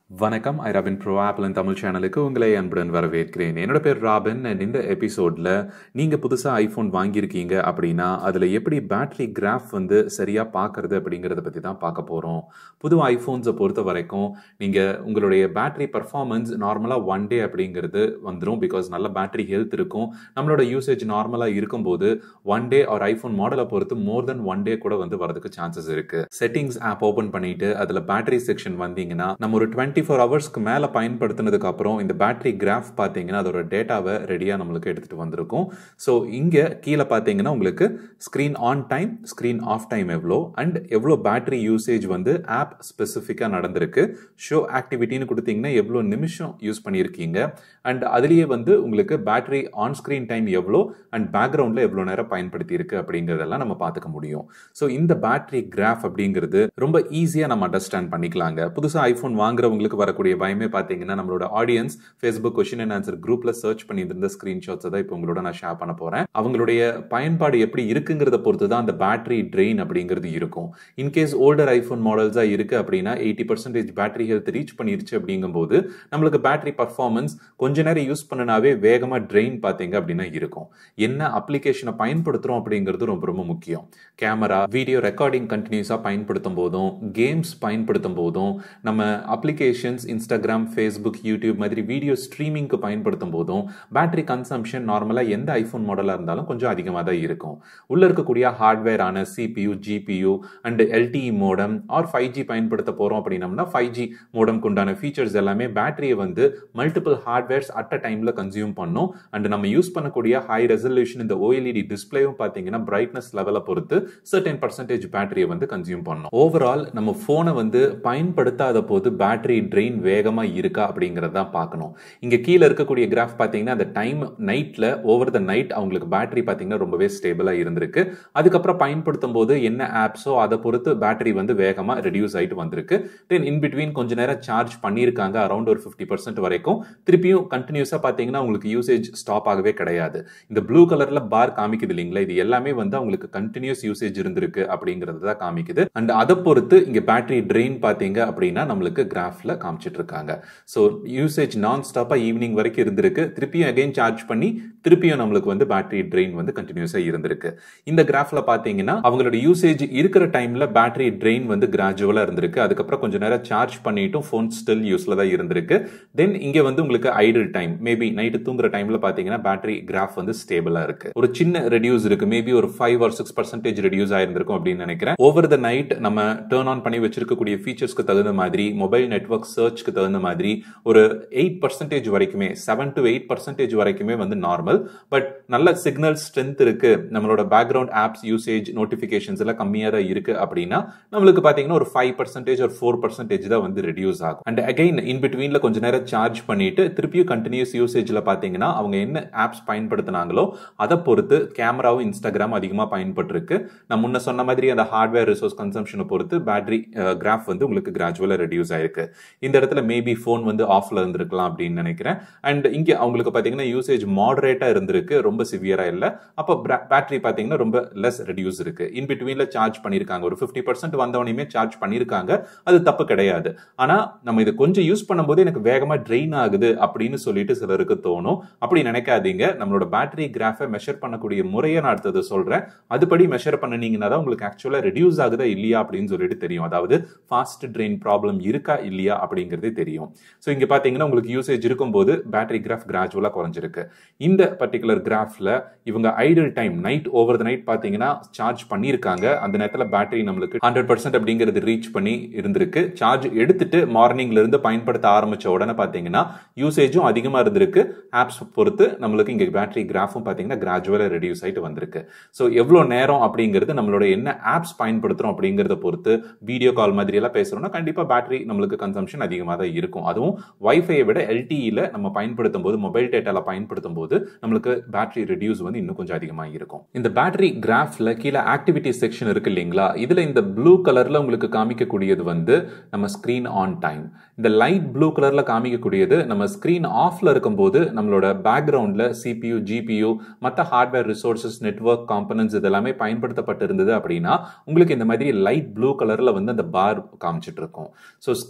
வணக்கம் I Robin bro Apple Tamil சேனலுக்கு உங்களை அன்புடன் வரவேற்கிறேன் என்னோட பேர் ராபின் அண்ட் இந்த எபிசோடில் நீங்கள் புதுசாக ஐஃபோன் வாங்கியிருக்கீங்க அப்படின்னா அதில் எப்படி பேட்டரி கிராஃப் வந்து சரியாக பார்க்கறது அப்படிங்கிறத பற்றி தான் பார்க்க போகிறோம் புது ஐஃபோன்ஸை பொறுத்த வரைக்கும் நீங்கள் உங்களுடைய பேட்டரி பர்ஃபார்மன்ஸ் நார்மலாக ஒன் டே அப்படிங்கிறது வந்துடும் பிகாஸ் நல்ல பேட்டரி ஹெல்த் இருக்கும் நம்மளோட யூசேஜ் நார்மலாக இருக்கும்போது ஒன் டே ஒரு ஐஃபோன் மாடலை பொறுத்து மோர் தென் ஒன் டே கூட வந்து வரதுக்கு சான்சஸ் இருக்குது செட்டிங்ஸ் ஆப் ஓப்பன் பண்ணிட்டு அதில் பேட்டரி செக்ஷன் வந்தீங்கன்னா நம்ம ஒரு டுவெண்ட்டி ஃபோர் ஹவர்ஸ்க்கு மேலே பயன்படுத்தினதுக்கு அப்புறம் இந்த பேட்டரி கிராஃப் பார்த்தீங்கன்னா அதோட டேட்டாவை ரெடியாக நம்மளுக்கு எடுத்துகிட்டு வந்திருக்கும் ஸோ இங்கே கீழே பார்த்தீங்கன்னா உங்களுக்கு screen on time screen off time எவ்வளோ அண்ட் எவ்வளோ பேட்டரி யூசேஜ் வந்து ஆப் ஸ்பெசிஃபிக்காக நடந்திருக்கு ஷோ ஆக்டிவிட்டின்னு கொடுத்தீங்கன்னா எவ்வளோ நிமிஷம் யூஸ் பண்ணியிருக்கீங்க அண்ட் அதுலேயே வந்து உங்களுக்கு பேட்டரி ஆன் ஸ்க்ரீன் டைம் எவ்வளோ அண்ட் பேக்ரவுண்டில் எவ்வளோ நேரம் பயன்படுத்தி இருக்கு அப்படிங்கிறதெல்லாம் நம்ம பார்த்துக்க முடியும் ஸோ இந்த பேட்டரி கிராஃப் அப்படிங்கிறது ரொம்ப ஈஸியாக நம்ம அண்டர்ஸ்டாண்ட் பண்ணிக்கலாங்க புதுசாக ஐஃபோன் வாங்குறவங்களுக்கு வரக்கூடிய பயமே பார்த்தீங்கன்னா நம்மளோட audience Facebook question and answer குரூப்ல சர்ச் பண்ணியிருந்த ஸ்கிரீன்ஷாட்ஸ் தான் இப்போ உங்களோட நான் ஷேர் பண்ண போறேன் அவங்களுடைய பயன்பாடு எப்படி இருக்குங்கிறத பொறுத்து தான் அந்த பேட்டரி ட்ரெயின் அப்படிங்கிறது இருக்கும் இன்கேஸ் ஓல்டர் ஐஃபோன் மாடல்ஸா இருக்கு அப்படின்னா eighty percentage battery health reach பண்ணிருச்சு அப்படிங்கும்போது நம்மளுக்கு பேட்டரி பர்ஃபார்மன்ஸ் கொஞ்ச நேரம் யூஸ் பண்ணனாவே வேகமா ட்ரெயின் பார்த்தீங்க அப்படின்னா இருக்கும் என்ன அப்ளிகேஷனை பயன்படுத்துறோம் அப்படிங்கிறது ரொம்ப ரொம்ப முக்கியம் கேமரா வீடியோ ரெக்கார்டிங் கண்டினியூஸாக பயன்படுத்தும் போதும் கேம்ஸ் பயன்படுத்தும் போதும் நம்ம அப்ளிகேஷன்ஸ் இன்ஸ்டாகிராம் ஃபேஸ்புக் யூடியூப் மாதிரி வீடியோ ஸ்ட்ரீமிங்க்கு பயன்படுத்தும் போதும் பேட்டரி கன்சம்ஷன் நார்மலாக எந்த ஐஃபோன் மாடலாக இருந்தாலும் கொஞ்சம் அதிகமாக தான் இருக்கும் உள்ள இருக்கக்கூடிய ஹார்ட்வேரான CPU GPU and LTE modem or five G பயன்படுத்த போகிறோம் அப்படின்னம்னா ஃபைவ் ஜி மோடம்க்கு உண்டான ஃபீச்சர்ஸ் எல்லாமே பேட்டரியை வந்து மல்டிபிள் ஹார்ட்வேர்ஸ் அட் அ டைமில் கன்சியூம் பண்ணும் அண்ட் நம்ம யூஸ் பண்ணக்கூடிய ஹை ரெசல்யூஷன் இந்த ஓஎல்இடி டிஸ்பிளேவும் பார்த்தீங்கன்னா பிரைட்னஸ் லெவலை பொறுத்து சர்டன் பர்சன்டேஜ் பேட்டரியை வந்து கன்சியூம் பண்ணும் ஓவரால் நம்ம ஃபோனை வந்து பயன்படுத்தாத போது பேட்டரி ட்ரெயின் வேகமாக இருக்கா அப்படிங்கிறத தான் பார்க்கணும் இங்கே கீழே இருக்கக்கூடிய கிராஃப் பார்த்தீங்கன்னா அந்த டைம் நைட்டில் ஓவர் த நைட் அவங்களுக்கு பேட்டரி பார்த்தீங்கன்னா ரொம்பவே ஸ்டேபிளாக இருந்திருக்கு அதுக்கப்புறம் பயன்படுத்தும் போது என்ன ஆப்ஸோ அதை பொறுத்து பேட்டரி வந்து வேகமாக ரெடியூஸ் ஆகிட்டு வந்திருக்கு தென் இன் பிட்வீன் கொஞ்ச நேரம் சார்ஜ் பண்ணியிருக்காங்க அரௌண்ட் ஒரு ஃபிஃப்டி பர்சன்ட் வரைக்கும் திருப்பியும் கண்டினியூஸாக பார்த்தீங்கன்னா உங்களுக்கு யூசேஜ் ஸ்டாப் ஆகவே கிடையாது இந்த ப்ளூ கலரில் பார் காமிக்குது இல்லைங்களா இது எல்லாமே வந்து அவங்களுக்கு கண்டினியூஸ் யூசேஜ் இருந்திருக்கு அப்படிங்கிறது தான் காமிக்குது அண்ட் அதை பொறுத்து இங்கே பேட்டரி ட்ரெயின் பார்த்தீங்க அப்படின்னா நம்மளுக்கு கிராஃபில் காமிச்சிட்டு இருக்காங்க ஸோ யூசேஜ் நான் ஸ்டாப்பாக ஈவினிங் வரைக்கும் இருந்திருக்கு திருப்பியும் அகைன் சார்ஜ் பண்ணி திருப்பியும் நம்மளுக்கு வந்து பேட்டரி ட்ரெயின் வந்து கண்டினியூஸாக இருந்திருக்கு இந்த கிராஃபில் பார்த்தீங்கன்னா அவங்களோட யூசேஜ் இருக்கிற டைமில் பேட்டரி ட்ரெயின் வந்து கிராஜுவலாக இருந்திருக்கு அதுக்கப்புறம் கொஞ்சம் நேரம் சார்ஜ் பண்ணிட்டும் ஃபோன் ஸ்டில் யூஸில் தான் இருந்திருக்கு தென் இங்கே வந்து உங்களுக்கு ஐடில் டைம் மேபி நைட்டு தூங்குற டைமில் பார்த்தீங்கன்னா பேட்டரி கிராஃப் வந்து ஸ்டேபிளாக இருக்கு ஒரு சின்ன ரெடியூஸ் இருக்கு மேபி ஒரு five or six percentage reduce ஆயிருந்திருக்கும் அப்படின்னு நினைக்கிறேன் ஓவர் த நைட் நம்ம டேர்ன் ஆன் பண்ணி வச்சிருக்கக்கூடிய ஃபீச்சர்ஸ்க்கு தகுந்த மாதிரி மொபைல் நெட்ஒர்க் சர்ச்க்கு தகுந்த மாதிரி ஒரு எயிட் பர்சன்டேஜ் வரைக்குமே செவன் டு எயிட் பர்சன்டேஜ் வரைக்குமே வந்து நார்மல் பட் நல்ல சிக்னல் ஸ்ட்ரென்த் இருக்கு நம்மளோட பேக்ரவுண்ட் ஆப்ஸ் யூசேஜ் நோட்டிஃபிகேஷன்ஸ் எல்லாம் கம்மியாக தான் இருக்கு அப்படின்னா நம்மளுக்கு பார்த்தீங்கன்னா ஒரு ஃபைவ் பர்சன்டேஜ் ஒரு ஃபோர் பர்சன்டேஜ் தான் வந்து ரெடியூஸ் ஆகும் அண்ட் அகைன் இன் பிட்வீனில் கொஞ்ச நேரம் சார்ஜ் பண்ணிட்டு திருப்பியும் கண்டினியூஸ் யூசேஜில் பார்த்தீங்கன்னா அவங்க என்ன ஆப்ஸ் பயன்படுத்தினாங்களோ அதை பொறுத்து கேமராவும் இன்ஸ்டாகிராம் அதிகமாக பயன்பட்டுருக்கு நான் முன்ன சொன்ன மாதிரி அந்த ஹார்ட்வேர் ரிசோர்ஸ் கன்சம்ஷனை பொறுத்து பேட்டரி கிராஃப் வந்து உங்களுக்கு கிராஜுவலாக ரெடியூஸ் ஆயிருக்கு இந்த இடத்துல மேபி ஃபோன் வந்து ஆஃப்ல இருந்திருக்கலாம் அப்படின்னு நினைக்கிறேன் அண்ட் இங்கே அவங்களுக்கு பார்த்தீங்கன்னா யூசேஜ் மாடரேட்டாக இருந்திருக்கு ரொம்ப சிவியராக இல்லை அப்போ பேட்டரி பார்த்தீங்கன்னா ரொம்ப லெஸ் ரெடியூஸ் இருக்கு இன் பிட்வீனில் சார்ஜ் பண்ணியிருக்காங்க ஒரு ஃபிஃப்டி பர்சன்ட் வந்தவனையுமே சார்ஜ் பண்ணியிருக்காங்க அது தப்பு கிடையாது ஆனால் நம்ம இதை கொஞ்சம் யூஸ் பண்ணும்போது எனக்கு வேகமாக ட்ரெயின் ஆகுது அப்படின்னு சொல்லிட்டு சிலருக்கு தோணும் அப்படி நினைக்காதீங்க நம்மளோட பேட்டரி கிராஃபை மெஷர் பண்ணக்கூடிய முறையை நான் அடுத்தது சொல்கிறேன் அதுபடி மெஷர் பண்ணினீங்கன்னா தான் உங்களுக்கு ஆக்சுவலாக ரெடியூஸ் ஆகுதா இல்லையா அப்படின்னு சொல்லிட்டு தெரியும் அதாவது ஃபாஸ்ட் ட்ரெயின் ப்ராப்ளம் இருக்கா இல்லையா அப்படிங்கிறதே தெரியும் ஸோ இங்கே பார்த்தீங்கன்னா உங்களுக்கு யூசேஜ் இருக்கும்போது பேட்டரி கிராஃப் கிராஜுவலாக குறைஞ்சிருக்கு இந்த பர்டிகுலர் கிராஃபில் இவங்க idle time night over the night பார்த்தீங்கன்னா சார்ஜ் பண்ணியிருக்காங்க அந்த நேரத்தில் பேட்டரி நம்மளுக்கு ஹண்ட்ரட் பர்சன்ட் அப்படிங்கிறது ரீச் பண்ணி இருந்திருக்கு சார்ஜ் எடுத்துட்டு மார்னிங்ல இருந்து பயன்படுத்த ஆரம்பிச்ச உடனே பார்த்தீங்கன்னா யூசேஜும் அதிகமாக இருந்திருக்கு ஆப்ஸ் பொறுத்து நம்மளுக்கு இங்கே பேட்டரி கிராஃபும் பார்த்தீங்கன்னா கிராஜுவலாக ரெடியூஸ் ஆகிட்டு வந்திருக்கு ஸோ எவ்வளோ நேரம் அப்படிங்கிறது நம்மளோட என்ன ஆப்ஸ் பயன்படுத்துகிறோம் அப்படிங்கிறத பொறுத்து வீடியோ கால் மாதிரி எல்லாம் பேசுகிறோம்னா கண்டிப்பாக பேட்டரி நம்மளுக்கு கன்சம்ஷன் அதிகமாக தான் இருக்கும் அதுவும் வைஃபையை விட எல்டிஇல நம்ம பயன்படுத்தும் போது மொபைல் டேட்டாவில் பயன்படுத்தும் போது நம்மளுக்கு பேட்டரி ரெடியூஸ் வந்து இன்னும் கொஞ்சம் அதிகமாக இருக்கும் இந்த பேட்டரி கிராஃப்ல கீழே ஆக்டிவிட்டி செக்ஷன் இருக்கு இல்லைங்களா இதில் இந்த ப்ளூ கலரில் உங்களுக்கு காமிக்கக்கூடியது வந்து நம்ம ஸ்க்ரீன் ஆன் டைம் இந்த லைட் ப்ளூ கலரில் காமிக்கக்கூடியது நம்ம ஸ்க்ரீன் ஆஃப்ல இருக்கும்போது நம்மளோட பேக்ரவுண்டில் சிபியூ ஜிபியூ மற்ற ஹார்ட்வேர் ரிசோர்சஸ் நெட்ஒர்க் காம்பனன்ஸ் இதெல்லாமே பயன்படுத்தப்பட்டிருந்தது அப்படின்னா உங்களுக்கு இந்த மாதிரி லைட் ப்ளூ கலரில் வந்து அந்த பார் காமிச்சிட்டு இருக்கும் ஸோ ஸ்க்ரீன்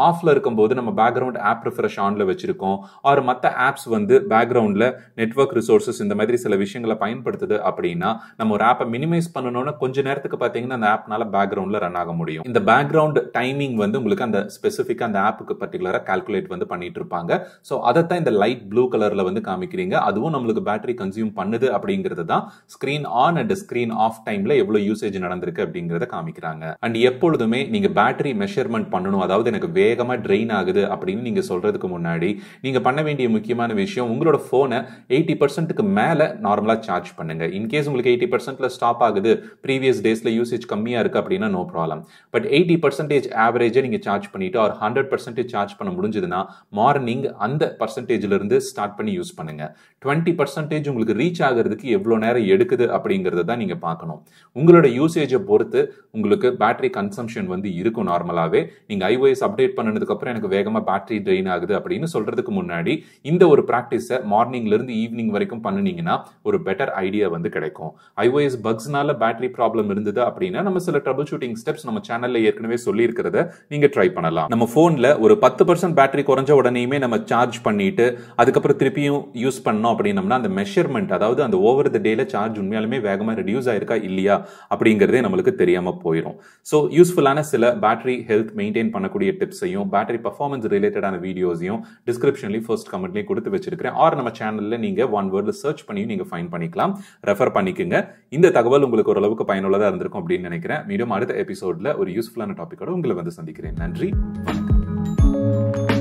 ஆஃப்ல இருக்கும்போது நம்ம பேக்ரவுண்ட் ஆப் ரிஃப்ரெஷ் ஆன்ல வச்சிருக்கோம் ஆர் மற்ற ஆப்ஸ் வந்து பேக்ரவுண்ட்ல நெட்வொர்க் ரிசோர்சஸ் இந்த மாதிரி சில விஷயங்களை பயன்படுத்துது அப்படின்னா நம்ம ஒரு ஆப்பை மினிமைஸ் பண்ணணும்னா கொஞ்ச நேரத்துக்கு பார்த்தீங்கன்னா அந்த ஆப்னால பேக்ரவுண்ட்ல ரன் ஆக முடியும் இந்த பேக்ரவுண்ட் டைமிங் வந்து உங்களுக்கு அந்த ஸ்பெசிஃபிக்கா அந்த ஆப்புக்கு பர்டிகுலரா கால்குலேட் வந்து பண்ணிட்டு இருப்பாங்க ஸோ அதைத்தான் இந்த லைட் ப்ளூ கலர்ல வந்து காமிக்கிறீங்க அதுவும் நம்மளுக்கு பேட்டரி கன்சியூம் பண்ணுது அப்படிங்கிறது தான் screen on and screen off டைம்ல எவ்வளவு யூசேஜ் நடந்திருக்கு அப்படிங்கறத காமிக்கிறாங்க அண்ட் எப்பொழுதுமே நீங்க பேட்டரி மெஷர்மெண்ட் பண்ணணும் அதாவது எனக்கு வேகமா ட்ரெயின் ஆகுது அப்படின்னு நீங்க சொல்றதுக்கு முன்னாடி நீங்க பண்ண வேண்டிய முக்கியமான விஷயம் உங்களோட போனை எயிட்டி பர்சன்ட்டுக்கு மேல நார்மலா சார்ஜ் பண்ணுங்க இன்கேஸ் உங்களுக்கு எயிட்டி பர்சன்ட்ல ஸ்டாப் ஆகுது ப்ரீவியஸ் டேஸ்ல யூசேஜ் கம்மியா இருக்கு அப்படின்னா no problem but eighty percentage ஆவரேஜை நீங்க சார்ஜ் பண்ணிட்டு ஒரு ஹண்ட்ரட் பர்சன்டேஜ் சார்ஜ் பண்ண முடிஞ்சதுன்னா மார்னிங் அந்த பர்சன்டேஜ்ல இருந்து ஸ்டார்ட் பண்ணி யூஸ் பண்ணுங்க டுவெண்ட்டி பர்சன்டேஜ் உங்களுக்கு ரீச் ஆகிறதுக்கு எவ்வளோ நேரம் எடுக்குது அப்படிங்கிறத தான் நீங்க பார்க்கணும் உங்களோட யூசேஜை பொறுத்து உங்களுக்கு பேட்டரி கன்சம்ஷன் வந்து இருக்கும் நார்மலாகவே நீங்க ஐஓஎஸ் அப்டேட் பண்ணதுக்கு அப்புறம் எனக்கு வேகமா பேட்டரி ட்ரெயின் ஆகுது அப்படின்னு சொல்றதுக்கு முன்னாடி இந்த ஒரு ப்ராக்டிஸை மார்னிங்ல இருந்து ஈவினிங் வரைக்கும் பண்ணுனீங்கன்னா ஒரு பெட்டர் ஐடியா வந்து கிடைக்கும் ஐஓஎஸ் பக்ஸ்னால பேட்டரி ப்ராப்ளம் இருந்தது அப்படின்னா நம்ம சில ட்ரபிள் ஷூட்டிங் ஸ்டெப்ஸ் நம்ம சேனல்ல ஏற்கனவே சொல்லி இருக்கிறத நீங்க ட்ரை பண்ணலாம் நம்ம போன்ல ஒரு பத்து பர்சன்ட் பேட்டரி குறைஞ்ச உடனேயுமே நம்ம சார்ஜ் பண்ணிட்டு அதுக்கப்புறம் திருப்பியும் யூஸ் பண்ணோம் அப்படின்னம்னா அந்த மெஷர்மெண்ட் அதாவது அந்த ஓவர் த டேல சார்ஜ் உண்மையாலுமே வேகமா ரெடியூஸ் ஆயிருக்கா இல்லையா அப்படிங்கிறதே நம்மளுக்கு தெரியாம போயிடும் ஸோ யூஸ்ஃபுல்லான சில பேட்டரி ஹெல்த் மெயின்டைன் பண்ணக்கூடிய டிப்ஸையும் பேட்டரி பர்ஃபார்மன்ஸ் ரிலேட்டடான வீடியோஸையும் டிஸ்கிரிப்ஷன்லையும் ஃபர்ஸ்ட் கமெண்ட்லையும் கொடுத்து வச்சிருக்கிறேன் ஆர் நம்ம சேனல்ல நீங்க ஒன் வேர்ட்ல சர்ச் பண்ணி நீங்க ஃபைன் பண்ணிக்கலாம் ரெஃபர் பண்ணிக்கோங்க இந்த தகவல் உங்களுக்கு ஓரளவுக்கு பயனுள்ளதா இருந்திருக்கும் அப்படின்னு நினைக்கிறேன் மீண்டும் அடுத்த எபிசோட்ல ஒரு யூஸ்ஃபுல்லான டாபிக்கோட உங்களை வந்து சந்திக்கிறேன் நன்றி வணக்கம்